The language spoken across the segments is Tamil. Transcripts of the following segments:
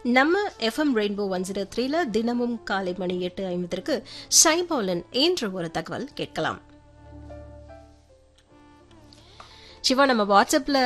நம்ம எஃப்எம் ரெயின்போ ஒன் ஜீரோ த்ரீல தினமும் காலை மணி எட்டு ஐம்பதற்கு ஷைபாலன் என்ற ஒரு தகவல் கேட்கலாம் சிவா நம்ம வாட்ஸ்அப்ல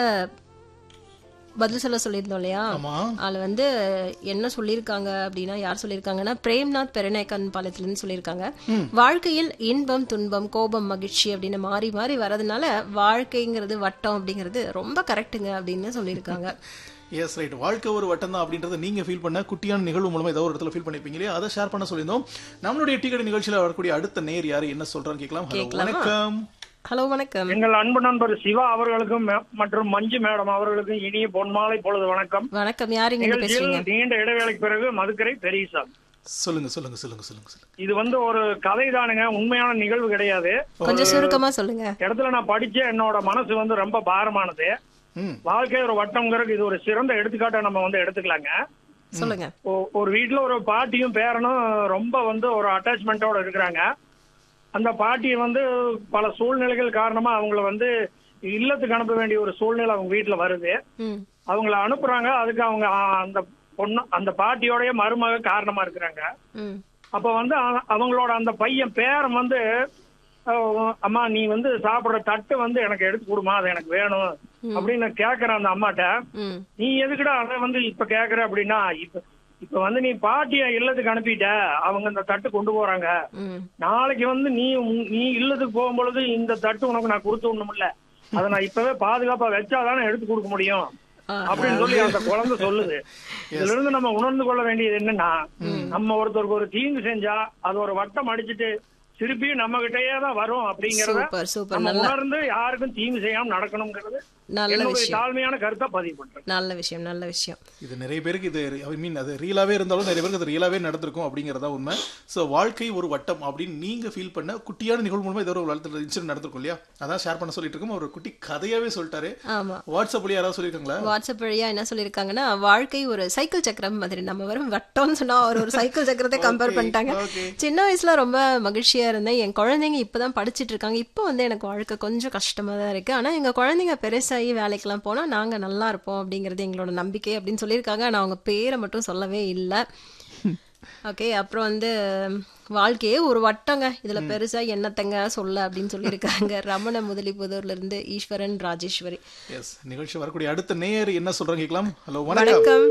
பதில் சொல்ல சொல்லியிருந்தோம் இல்லையா ஆமா அதுல வந்து என்ன சொல்லியிருக்காங்க அப்படின்னா யார் சொல்லியிருக்காங்கன்னா பிரேம்நாத் பெருநேக்கன் பாலத்திலிருந்து சொல்லியிருக்காங்க வாழ்க்கையில் இன்பம் துன்பம் கோபம் மகிழ்ச்சி அப்படின்னு மாறி மாறி வரதுனால வாழ்க்கைங்கிறது வட்டம் அப்படிங்கிறது ரொம்ப கரெக்ட்டுங்க அப்படின்னு சொல்லியிருக்காங்க எஸ் ரைட் வாழ்க்கை ஒரு வட்டம் தான் அப்படின்றத நீங்க ஃபீல் பண்ண குட்டியான நிகழ்வு மூலமா ஏதோ ஒரு இடத்துல ஃபீல் பண்ணிருப்பீங்க இல்லையா அதை ஷேர் பண்ண சொல்லியிருந்தோம் நம்மளுடைய டிக்கெட் நிகழ்ச்சியில வரக்கூடிய அடுத்த நேர் யாரு என்ன சொல்றான்னு கேட்கலாம் Hello, கேட்கலாமா? வணக்கம் ஹலோ வணக்கம் எங்கள் அன்பு நண்பர் சிவா அவர்களுக்கும் மே- மற்றும் மஞ்சு மேடம் அவர்களுக்கும் இனிய பொன்மாலை பொழுது வணக்கம் வணக்கம் யார் இங்க இருந்து நிகழ்ச்சியில் பேசுறீங்க நீண்ட இடைவேளைக்கு பிறகு மதுக்கரை பெரியசாமி சொல்லுங்க சொல்லுங்க சொல்லுங்க சொல்லுங்க சொல்லுங்க இது வந்து ஒரு கதை தானுங்க உண்மையான நிகழ்வு கிடையாது கொஞ்சம் சுருக்கமா சொல்லுங்க இடத்துல நான் படிச்ச என்னோட மனசு வந்து ரொம்ப பாரமானது ம் வாழ்க்கை ஒரு வட்டம்ங்கிறது இது ஒரு சிறந்த எடுத்துக்காட்டை நம்ம வந்து எடுத்துக்கலாங்க சொல்லுங்க ஒ- ஒரு வீட்டுல ஒரு பாட்டியும் பேரனும் ரொம்ப வந்து ஒரு அட்டாச்மெண்ட்டோட இருக்கிறாங்க அந்த பாட்டி வந்து பல சூழ்நிலைகள் காரணமா அவங்கள வந்து இல்லத்துக்கு அனுப்ப வேண்டிய ஒரு சூழ்நிலை அவங்க வீட்டுல வருது ம் அவங்கள அனுப்புறாங்க அதுக்கு அவங்க ஆ, அந்த பொண்ணு அந்த பாட்டியோடைய மருமக காரணமா இருக்கிறாங்க ம் அப்ப வந்து அ- அவங்களோட அந்த பையன் பேரன் வந்து அஹ், அம்மா நீ வந்து சாப்பிடுற தட்டு வந்து எனக்கு எடுத்து கொடுமா அது எனக்கு வேணும் அப்படின்னு கேக்குறேன் அந்த அம்மாட்ட ம் நீ எதுக்குடா அதை வந்து இப்ப கேக்குற அப்படின்னா இப்ப இப்ப வந்து நீ பாட்டிய இல்லத்துக்கு அனுப்பிட்ட அவங்க இந்த தட்டு கொண்டு போறாங்க ம் நாளைக்கு வந்து நீ உன்- நீ இல்லத்துக்கு போகும்பொழுது இந்த தட்டு உனக்கு நான் கொடுத்து விடணும்ல அதை நான் இப்பவே பாதுகாப்பா வச்சாதானே எடுத்து கொடுக்க முடியும் ஆ. அப்படின்னு சொல்லி அந்த குழந்தை சொல்லுது இதுல இருந்து நம்ம உணர்ந்து கொள்ள வேண்டியது என்னன்னா நம்ம ஒருத்தருக்கு ஒரு தீங்கு செஞ்சா அது ஒரு வட்டம் அடிச்சிட்டு திருப்பியும் நம்ம கிட்டயே தான் வரும் அப்படிங்கறத சூப்பர் சூப்பர் நம்ம நல்ல உணர்ந்து யாருக்கும் தீங்கு செய்யாம நடக்கணுங்கிறது நல்ல என்னுடைய விஷயம் தாழ்மையான கருத்தை பதிவு பண்றேன் நல்ல விஷயம் நல்ல விஷயம் இது நிறைய பேருக்கு இது ஐ மீன் அது ரியலாவே இருந்தாலும் நிறைய பேருக்கு அது ரியலாவே நடந்திருக்கும் அப்படிங்கறதா உண்மை சோ வாழ்க்கை ஒரு வட்டம் அப்படின்னு நீங்க ஃபீல் பண்ண குட்டியான நிகழ்வு மூலமா ஏதோ ஒரு வளர்த்து இன்சிடென்ட் நடந்திருக்கும் இல்லையா அதான் ஷேர் பண்ண சொல்லிட்டு இருக்கோம் ஒரு குட்டி கதையாவே சொல்லிட்டாரு ஆமா வாட்ஸ்அப்ல யாராவது சொல்லியிருக்காங்களா வாட்ஸ்அப் வழியா என்ன சொல்லியிருக்காங்கன்னா வாழ்க்கை ஒரு சைக்கிள் சக்கரம் மாதிரி நம்ம வெறும் வட்டம்னு சொன்னா அவர் ஒரு சைக்கிள் சக்கரத்தை கம்பேர் பண்ணிட்டாங்க okay. சின்ன வயசுல ரொம்ப மகிழ்ச்சியா இருந்தேன் என் குழந்தைங்க இப்பதான் படிச்சிட்டு இருக்காங்க இப்போ வந்து எனக்கு வாழ்க்கை கொஞ்சம் கஷ்டமா தான் இருக்கு ஆனா எங்க குழந்தைங்க பெருசாகி வேலைக்கெல்லாம் போனா நாங்க நல்லா இருப்போம் அப்படிங்கிறது எங்களோட நம்பிக்கை அப்படின்னு சொல்லியிருக்காங்க ஆனா அவங்க பேரை மட்டும் சொல்லவே இல்லை ஓகே அப்புறம் வந்து வாழ்க்கையே ஒரு வட்டங்க இதுல பெருசா என்னத்தங்க சொல்ல அப்படின்னு சொல்லியிருக்காங்க ரமண முதலிபுதூர்ல இருந்து ஈஸ்வரன் ராஜேஸ்வரி எஸ் நிகழ்ச்சி வரக்கூடிய அடுத்த நேயர் என்ன சொல்றாங்க கேட்கலாம் ஹலோ வணக்கம் வணக்கம்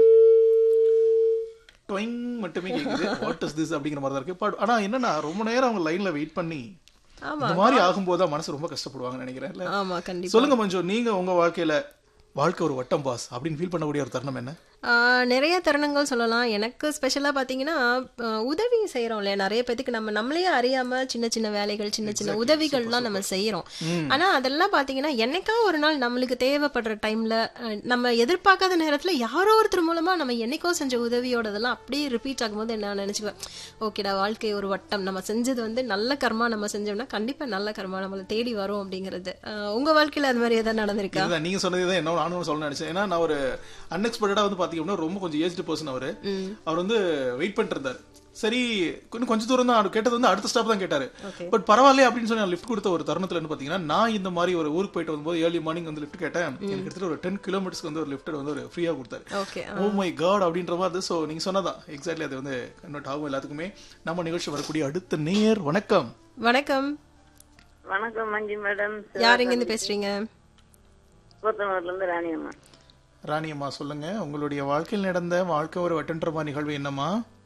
டொயிங் மட்டுமே கேக்குது வாட் இஸ் திஸ் அப்படிங்கிற மாதிரி தான் இருக்கு பட் ஆனா என்னன்னா ரொம்ப நேரம் அவங்க லைன்ல வெயிட் பண்ணி ஆமா இந்த மாதிரி ஆகும்போது தான் மனசு ரொம்ப கஷ்டப்படுவாங்கன்னு நினைக்கிறேன் இல்ல ஆமா கண்டிப்பா சொல்லுங்க மஞ்சு நீங்க உங்க வாழ்க்கையில வாழ்க்கை ஒரு வட்டம் பாஸ் அப்படின்னு ஃபீல் பண்ணக்கூடிய ஒரு தருணம் என்ன ஆஹ் நிறைய தருணங்கள் சொல்லலாம் எனக்கு ஸ்பெஷலாக பார்த்தீங்கன்னா ஆஹ் உதவி செய்கிறோம் இல்லையா நிறைய பேத்துக்கு நம்ம நம்மளே அறியாம சின்ன சின்ன வேலைகள் சின்ன சின்ன உதவிகள்லாம் நம்ம செய்கிறோம் ஆனால் அதெல்லாம் பார்த்தீங்கன்னா என்னைக்கா ஒரு நாள் நம்மளுக்கு தேவைப்படுற டைமில் நம்ம எதிர்பார்க்காத நேரத்தில் யாரோ ஒருத்தர் மூலமாக நம்ம என்னைக்கோ செஞ்ச உதவியோடதெல்லாம் அப்படியே ரிப்பீட் ஆகும்போது நான் நினச்சிக்குவேன் ஓகேடா வாழ்க்கை ஒரு வட்டம் நம்ம செஞ்சது வந்து நல்ல கர்மா நம்ம செஞ்சோம்னா கண்டிப்பாக நல்ல கர்மா நம்மளை தேடி வரும் அப்படிங்கிறது ஆஹ் உங்க வாழ்க்கையில் அது மாதிரி எதாவது நடந்திருக்கா இதுதான் நீங்க சொன்னது தான் என்ன நானும் சொல்ல நினைச்சேன் ஏன்னா நான் ஒரு அன்எக்ஸ்பெக்டடா வந்து பாத்தீங்க அப்படின்னா ரொம்ப கொஞ்சம் ஏஜ்டு பர்சன் அவரு அவர் வந்து வெயிட் பண்ணிட்டு இருந்தாரு சரி இன்னும் கொஞ்சம் தூரம் தான் அவர் கேட்டது வந்து அடுத்த ஸ்டாப் தான் கேட்டாரு Okay. பட் பரவாயில்ல அப்படின்னு சொல்லி லிஃப்ட் கொடுத்த ஒரு தருணத்துல வந்து பாத்தீங்கன்னா நான் இந்த மாதிரி ஒரு ஊருக்கு போயிட்டு வரும்போது ஏர்லி மார்னிங் வந்து லிஃப்ட் கேட்டேன் எனக்கு கிட்டத்தட்ட ஒரு டென் கிலோமீட்டர்ஸ்க்கு வந்து ஒரு லிஃப்ட் வந்து ஒரு ஃப்ரீயா கொடுத்தாரு ஓகே ஓ மை காட் அப்படின்ற மாதிரி ஸோ நீங்க சொன்னதான் எக்ஸாக்ட்லி அது வந்து கன்வெர்ட் ஆகும் எல்லாத்துக்குமே நம்ம நிகழ்ச்சி வரக்கூடிய அடுத்த நேர் வணக்கம் வணக்கம் வணக்கம் மஞ்சு மேடம் யார் இருந்து பேசுறீங்க சிவத்தனூர்ல இருந்து ராணியம்மா ராணி அம்மா சொல்லுங்க உங்களுடைய வாழ்க்கையில் நடந்த வாழ்க்கை ஒரு வட்டன்ற மாதிரி நிகழ்வு என்னம்மா